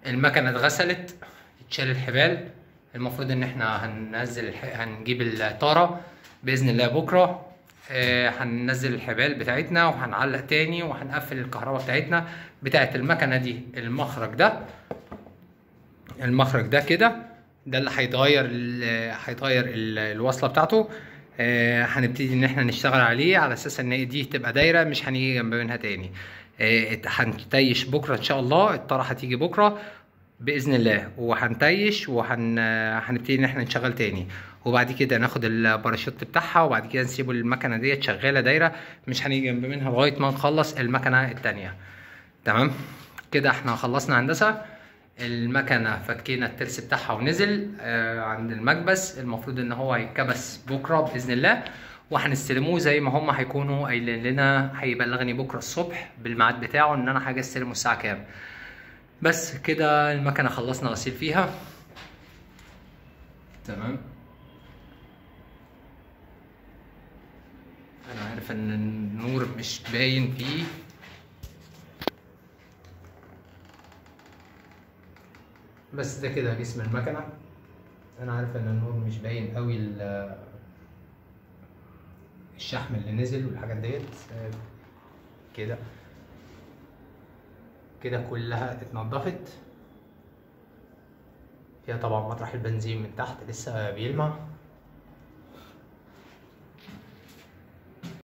المكنه اتغسلت اتشال الحبال المفروض ان احنا هننزل الح... هنجيب الطاره باذن الله بكره آه، هننزل الحبال بتاعتنا وهنعلق تاني وهنقفل الكهرباء بتاعتنا بتاعت المكنه دي المخرج ده المخرج ده كده ده اللي هيتغير ال- هيتغير ال- الوصله بتاعته آه، هنبتدي ان احنا نشتغل عليه على اساس ان هي دي تبقى دايره مش هنيجي جنب منها تاني آه، هنتيش بكره ان شاء الله الطاره هتيجي بكره باذن الله وهنتيش وهن هنبتدي ان احنا نشغل تاني وبعد كده ناخد الباراشوت بتاعها وبعد كده نسيبه المكنه ديت شغاله دايره مش هنيجي جنب منها لغايه ما نخلص المكنه التانيه تمام كده احنا خلصنا هندسه المكنه فكينا الترس بتاعها ونزل آه عند المكبس المفروض ان هو هيتكبس بكره باذن الله وهنستلموه زي ما هم هيكونوا قايلين لنا هيبلغني بكره الصبح بالميعاد بتاعه ان انا هاجي استلمه الساعه كام بس كده المكنه خلصنا غسيل فيها تمام انا عارف ان النور مش باين فيه بس ده كده جسم المكنه انا عارف ان النور مش باين قوي ال- الشحم اللي نزل والحاجات ديت آه، كده كده كلها اتنضفت فيها طبعا مطرح البنزين من تحت لسه بيلمع